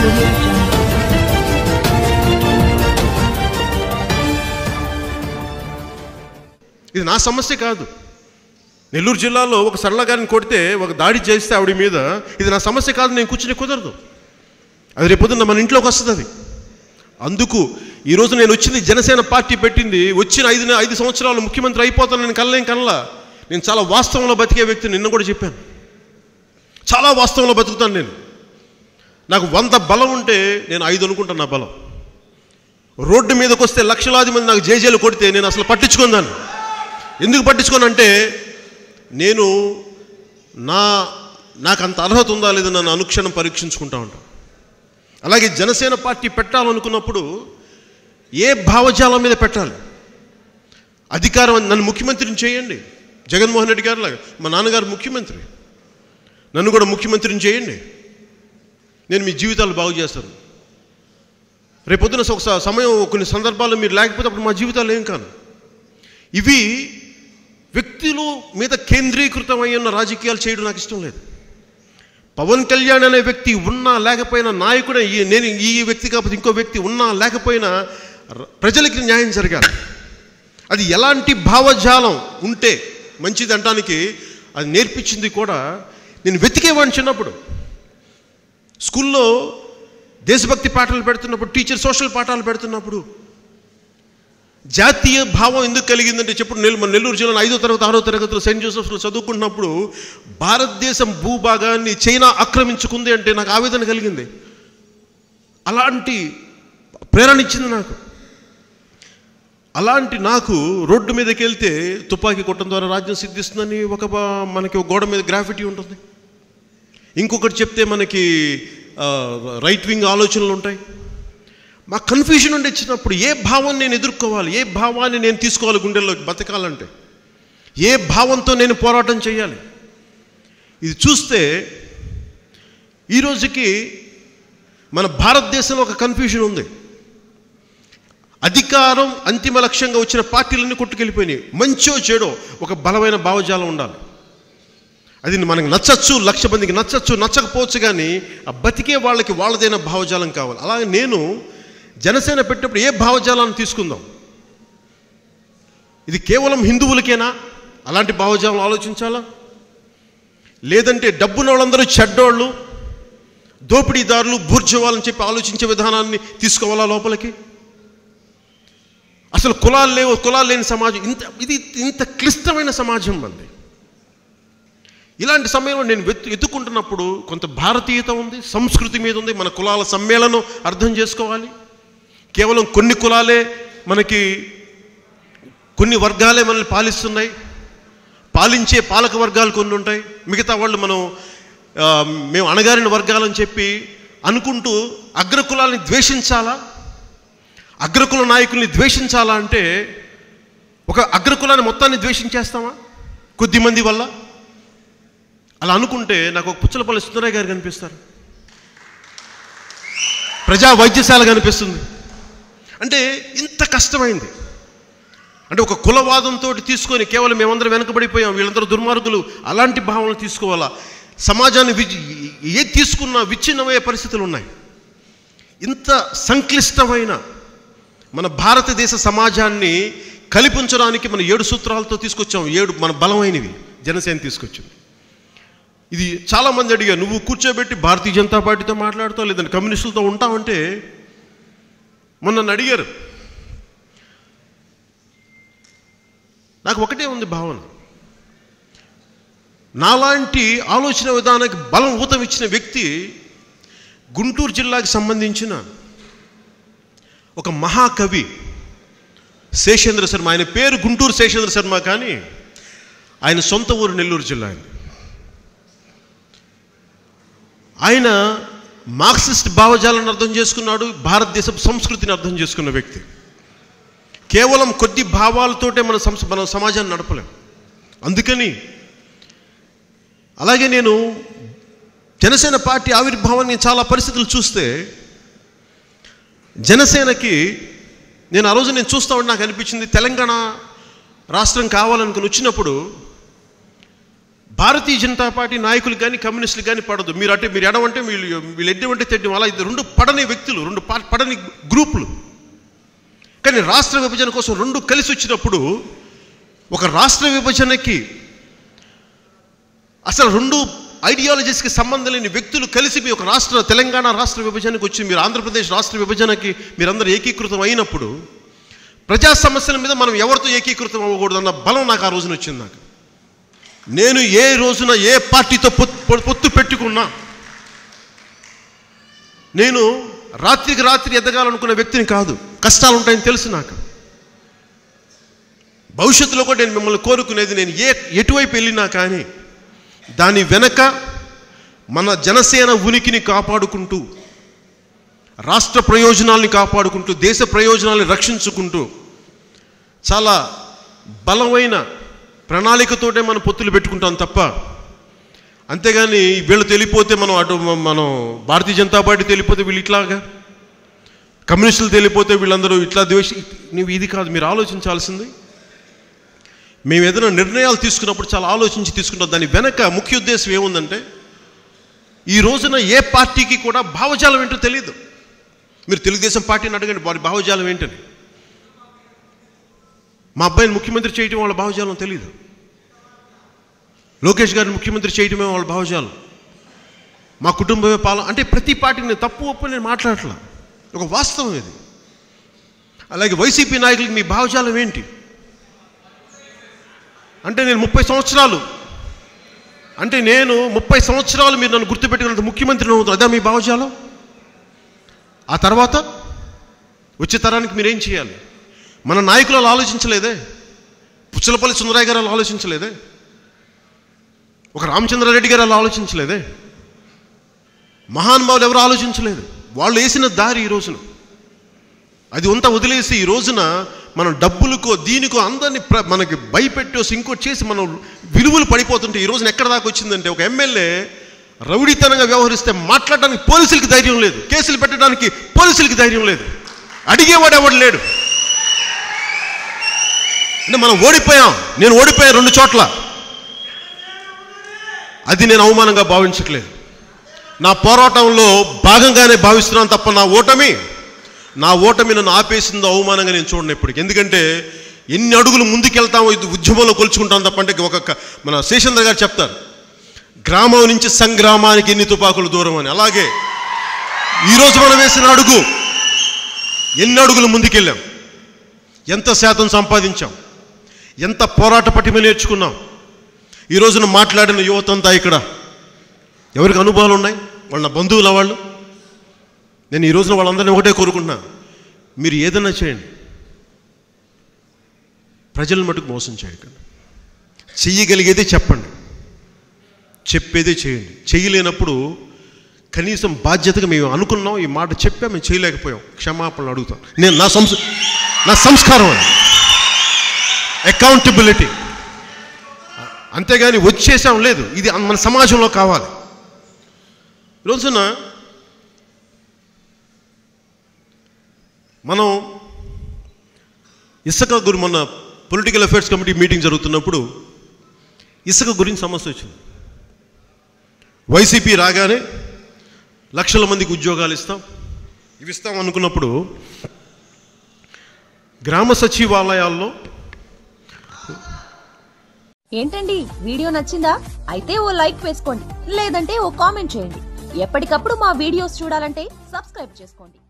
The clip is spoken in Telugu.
audio jungle. ఇది నా సమస్య కాదు నెల్లూరు జిల్లాలో ఒక సరళ గారిని కొడితే ఒక దాడి చేస్తే ఆవిడ మీద ఇది నా సమస్య కాదు నేను కూర్చుని కుదరదు అది రేపొద్దున మన ఇంట్లోకి వస్తుంది అది అందుకు ఈరోజు నేను వచ్చింది జనసేన పార్టీ పెట్టింది వచ్చిన ఐదు ఐదు సంవత్సరాలు ముఖ్యమంత్రి అయిపోతాను నేను కనలేం కనలా నేను చాలా వాస్తవంలో బతికే వ్యక్తి నిన్న కూడా చెప్పాను చాలా వాస్తవంలో బతుకుతాను నేను నాకు వంద బలం ఉంటే నేను ఐదు అనుకుంటాను నా బలం రోడ్డు మీదకి వస్తే లక్షలాది మంది నాకు జేజేలు కొడితే నేను అసలు పట్టించుకోను దాన్ని ఎందుకు పట్టించుకోను అంటే నేను నా నాకు అంత అర్హత ఉందా లేదా నన్ను అనుక్షణం పరీక్షించుకుంటా ఉంటాను అలాగే జనసేన పార్టీ పెట్టాలనుకున్నప్పుడు ఏ భావజాలం మీద పెట్టాలి అధికారం నన్ను ముఖ్యమంత్రిని చేయండి జగన్మోహన్ రెడ్డి గారు లాగా మా నాన్నగారు ముఖ్యమంత్రి నన్ను కూడా ముఖ్యమంత్రిని చేయండి నేను మీ జీవితాలు బాగు చేస్తాను రేపొద్దున ఒక స- సమయం కొన్ని సందర్భాల్లో మీరు లేకపోతే అప్పుడు మా జీవితాలు ఏం కాను ఇవి వ్యక్తులు మీద కేంద్రీకృతమై ఉన్న రాజకీయాలు చేయడం నాకు ఇష్టం లేదు పవన్ కళ్యాణ్ అనే వ్యక్తి ఉన్నా లేకపోయినా నాయకుడే ఈ నేను ఈ వ్యక్తి కాకపోతే ఇంకో వ్యక్తి ఉన్నా లేకపోయినా ర- ప్రజలకి న్యాయం జరగాలి అది ఎలాంటి భావజాలం ఉంటే మంచిది అంటానికి అది నేర్పించింది కూడా నేను వెతికేవాడిని చిన్నప్పుడు స్కూల్లో దేశభక్తి పాఠాలు పెడుతున్నప్పుడు టీచర్ సోషల్ పాఠాలు పెడుతున్నప్పుడు జాతీయ భావం ఎందుకు కలిగిందంటే చెప్పుడు నెల్లు మన నెల్లూరు జిల్లాలో ఐదో తరగతి ఆరో తరగతిలో సెయింట్ జోసెఫ్లో చదువుకుంటున్నప్పుడు భారతదేశం భూభాగాన్ని చైనా ఆక్రమించుకుంది అంటే నాకు ఆవేదన కలిగింది అలాంటి ప్రేరణ ఇచ్చింది నాకు అలాంటి నాకు రోడ్డు మీదకి వెళ్తే తుపాకీ కొట్టడం ద్వారా రాజ్యం సిద్ధిస్తుందని ఒక బా- మనకి ఒక గోడ మీద గ్రాఫిటీ ఉంటుంది ఇంకొకటి చెప్తే మనకి ఆ, రైట్ వింగ్ ఆలోచనలు ఉంటాయి మా కన్ఫ్యూజన్ ఉండి ఇచ్చినప్పుడు ఏ భావం నేను ఎదుర్కోవాలి ఏ భావాన్ని నేను తీసుకోవాలి గుండెల్లోకి బతకాలంటే ఏ భావంతో నేను పోరాటం చేయాలి ఇది చూస్తే ఈ రోజుకి మన భారతదేశంలో ఒక కన్ఫ్యూజన్ ఉంది అధికారం అంతిమ లక్ష్యంగా వచ్చిన పార్టీలన్నీ కొట్టుకెళ్ళిపోయినాయి మంచో చెడో ఒక బలమైన భావజాలం ఉండాలి అది మనకి నచ్చచ్చు లక్ష మందికి నచ్చచ్చు నచ్చకపోవచ్చు కానీ ఆ బతికే వాళ్ళకి వాళ్ళదైన భావజాలం కావాలి అలాగే నేను జనసేన పెట్టినప్పుడు ఏ భావజాలాన్ని తీసుకుందాం ఇది కేవలం హిందువులకేనా అలాంటి భావజాలం ఆలోచించాలా లేదంటే డబ్బున్న వాళ్ళందరూ చెడ్డోళ్ళు దోపిడీదారులు బూర్జవాలని చెప్పి ఆలోచించే విధానాన్ని తీసుకోవాలా లోపలికి అసలు కులాలు లేవు కులాలు లేని సమాజం ఇంత ఇది ఇంత క్లిష్టమైన సమాజం మంది ఇలాంటి సమయంలో నేను వెతు ఎత్తుకుంటున్నప్పుడు కొంత భారతీయత ఉంది సంస్కృతి మీద ఉంది మన కులాల సమ్మేళనం అర్థం చేసుకోవాలి కేవలం కొన్ని కులాలే మనకి కొన్ని వర్గాలే మనల్ని పాలిస్తున్నాయి పాలించే పాలక వర్గాలు కొన్ని ఉంటాయి మిగతా వాళ్ళు మనం ఆ, మేము అణగారిన వర్గాలని చెప్పి అనుకుంటూ అగ్రకులాలని ద్వేషించాలా అగ్రకుల నాయకుల్ని ద్వేషించాలా అంటే ఒక అగ్రకులాన్ని మొత్తాన్ని ద్వేషించేస్తామా కొద్దిమంది వల్ల అలా అనుకుంటే నాకు ఒక పుచ్చలపల్లి సుందరయ్య గారు కనిపిస్తారు ప్రజా వైద్యశాల కనిపిస్తుంది అంటే ఇంత కష్టమైంది అంటే ఒక కులవాదంతో తీసుకొని కేవలం మేమందరం వెనకబడిపోయాం వీళ్ళందరూ దుర్మార్గులు అలాంటి భావనలు తీసుకోవాలా సమాజాన్ని విజ్ ఏ తీసుకున్నా విచ్ఛిన్నమయ్యే పరిస్థితులు ఉన్నాయి ఇంత సంక్లిష్టమైన మన భారతదేశ సమాజాన్ని కల్పించడానికి మన ఏడు సూత్రాలతో తీసుకొచ్చాం ఏడు మన బలమైనవి జనసేన తీసుకొచ్చింది ఇది చాలామంది అడిగారు నువ్వు కూర్చోబెట్టి భారతీయ జనతా పార్టీతో మాట్లాడుతావు లేదంటే కమ్యూనిస్టులతో ఉంటావంటే మొన్న నన్ను అడిగారు నాకు ఒకటే ఉంది భావన నాలాంటి ఆలోచన విధానానికి బలం ఊతం ఇచ్చిన వ్యక్తి గుంటూరు జిల్లాకి సంబంధించిన ఒక మహాకవి శేషేంద్ర శర్మ ఆయన పేరు గుంటూరు శేషేంద్ర శర్మ కానీ ఆయన సొంత ఊరు నెల్లూరు జిల్లా ఆయన ఆయన మార్క్సిస్ట్ భావజాలను అర్థం చేసుకున్నాడు భారతదేశ సంస్కృతిని అర్థం చేసుకున్న వ్యక్తి కేవలం కొద్ది భావాలతోటే మన సంస్ మన సమాజాన్ని నడపలేం అందుకని అలాగే నేను జనసేన పార్టీ ఆవిర్భావాన్ని చాలా పరిస్థితులు చూస్తే జనసేనకి నేను ఆ రోజు నేను చూస్తా ఉంటే నాకు అనిపించింది తెలంగాణ రాష్ట్రం కావాలనుకుని వచ్చినప్పుడు భారతీయ జనతా పార్టీ నాయకులకు కానీ కమ్యూనిస్టులకు కానీ పడదు మీరు అంటే మీరు ఎడమంటే వీళ్ళు వీళ్ళు ఎడ్డమంటే తెడ్డం అలా ఇది రెండు పడని వ్యక్తులు రెండు పా- పడని గ్రూపులు కానీ రాష్ట్ర విభజన కోసం రెండు కలిసి వచ్చినప్పుడు ఒక రాష్ట్ర విభజనకి అసలు రెండు ఐడియాలజీస్కి సంబంధం లేని వ్యక్తులు కలిసి మీ ఒక రాష్ట్ర తెలంగాణ రాష్ట్ర విభజనకు వచ్చి మీరు ఆంధ్రప్రదేశ్ రాష్ట్ర విభజనకి మీరందరూ ఏకీకృతం అయినప్పుడు ప్రజా సమస్యల మీద మనం ఎవరితో ఏకీకృతం అవ్వకూడదన్న బలం నాకు ఆ రోజున వచ్చింది నాకు నేను ఏ రోజున ఏ పార్టీతో పొత్తు పొత్తు పెట్టుకున్నా నేను రాత్రికి రాత్రి ఎదగాలనుకున్న వ్యక్తిని కాదు కష్టాలు ఉంటాయని తెలుసు నాకు భవిష్యత్తులో కూడా నేను మిమ్మల్ని కోరుకునేది నేను ఏ ఎటువైపు వెళ్ళినా కానీ దాని వెనక మన జనసేన ఉనికిని కాపాడుకుంటూ రాష్ట్ర ప్రయోజనాల్ని కాపాడుకుంటూ దేశ ప్రయోజనాల్ని రక్షించుకుంటూ చాలా బలమైన ప్రణాళికతోటే మనం పొత్తులు పెట్టుకుంటాం తప్ప అంతేగాని వీళ్ళు తెలిపోతే మనం అటు మ- మనం భారతీయ జనతా పార్టీ తెలిపోతే వీళ్ళు ఇట్లాగా కమ్యూనిస్టులు తెలిపోతే వీళ్ళందరూ ఇట్లా ద్వేష నువ్వు ఇది కాదు మీరు ఆలోచించాల్సింది మేము ఏదైనా నిర్ణయాలు తీసుకున్నప్పుడు చాలా ఆలోచించి తీసుకుంటాం దాని వెనక ముఖ్య ఉద్దేశం ఏముందంటే ఈ రోజున ఏ పార్టీకి కూడా భావజాలం ఏంటో తెలియదు మీరు తెలుగుదేశం పార్టీని అడగండి వారి భావజాలం ఏంటని మా అబ్బాయిని ముఖ్యమంత్రి చేయటం వాళ్ళ భావజాలం తెలియదు లోకేష్ గారిని ముఖ్యమంత్రి చేయటమే వాళ్ళ భావజాలం మా కుటుంబమే పాలన అంటే ప్రతి పార్టీని నేను తప్పు ఒప్పు నేను మాట్లాడట్లా ఒక వాస్తవం ఇది అలాగే వైసీపీ నాయకులకి మీ భావజాలం ఏంటి అంటే నేను ముప్పై సంవత్సరాలు అంటే నేను ముప్పై సంవత్సరాలు మీరు నన్ను గుర్తుపెట్టుకున్నంత ముఖ్యమంత్రిని అవుతాను అదే మీ భావజాలం ఆ తర్వాత వచ్చే తరానికి మీరేం చేయాలి మన నాయకులు అలా ఆలోచించలేదే పుచ్చలపల్లి సుందరయ్య గారు అలా ఆలోచించలేదే ఒక రామచంద్రారెడ్డి గారు అలా ఆలోచించలేదే మహానుభావులు ఎవరు ఆలోచించలేదు వాళ్ళు వేసిన దారి ఈ రోజున అది అంతా వదిలేసి ఈ రోజున మనం డబ్బులకో దీనికో అందరినీ ప్ర మనకి భయపెట్టేసి ఇంకోటి చేసి మనం విలువలు పడిపోతుంటే ఈ రోజున ఎక్కడ దాకా వచ్చిందంటే ఒక ఎమ్మెల్యే రౌడీతనంగా వ్యవహరిస్తే మాట్లాడడానికి పోలీసులకి ధైర్యం లేదు కేసులు పెట్టడానికి పోలీసులకి ధైర్యం లేదు అడిగేవాడు ఎవడు లేడు అంటే మనం ఓడిపోయాం నేను ఓడిపోయాను రెండు చోట్ల అది నేను అవమానంగా భావించట్లేదు నా పోరాటంలో భాగంగానే భావిస్తున్నాను తప్ప నా ఓటమి నా ఓటమి నన్ను ఆపేసిందో అవమానంగా నేను చూడను ఇప్పటికి ఎందుకంటే ఎన్ని అడుగులు ముందుకెళ్తామో ఇది ఉద్యమంలో కొలుచుకుంటాం తప్ప అంటే ఒక క- మన శేషేంద్ర గారు చెప్తారు గ్రామం నుంచి సంగ్రామానికి ఎన్ని తుపాకులు దూరం అని అలాగే ఈరోజు మనం వేసిన అడుగు ఎన్ని అడుగులు ముందుకెళ్ళాం ఎంత శాతం సంపాదించాం ఎంత పోరాట పటిమ నేర్చుకున్నాం ఈ రోజున మాట్లాడిన యువతంతా ఇక్కడ ఎవరికి అనుభవాలు ఉన్నాయి వాళ్ళ నా బంధువుల వాళ్ళు నేను ఈ రోజున వాళ్ళందరినీ ఒకటే కోరుకుంటున్నా మీరు ఏదైనా చేయండి ప్రజలను మటుకు మోసం చేయకండి చెయ్యగలిగేదే చెప్పండి చెప్పేదే చేయండి చేయలేనప్పుడు కనీసం బాధ్యతగా మేము అనుకున్నాం ఈ మాట చెప్పా మేము చేయలేకపోయాం క్షమాపణలు అడుగుతాం నేను నా సంస్ నా సంస్కారం అది అకౌంటబిలిటీ అంతేగాని వచ్చేసాం లేదు ఇది మన సమాజంలో కావాలి ఈ రోజున మనం ఇసుక గురి మొన్న పొలిటికల్ అఫైర్స్ కమిటీ మీటింగ్ జరుగుతున్నప్పుడు ఇసుక గురించి సమస్య వచ్చింది వైసీపీ రాగానే లక్షల మందికి ఉద్యోగాలు ఇస్తాం ఇవి ఇస్తాం అనుకున్నప్పుడు గ్రామ సచివాలయాల్లో ఏంటండి వీడియో నచ్చిందా అయితే ఓ లైక్ వేసుకోండి లేదంటే ఓ కామెంట్ చేయండి ఎప్పటికప్పుడు మా వీడియోస్ చూడాలంటే సబ్స్క్రైబ్ చేసుకోండి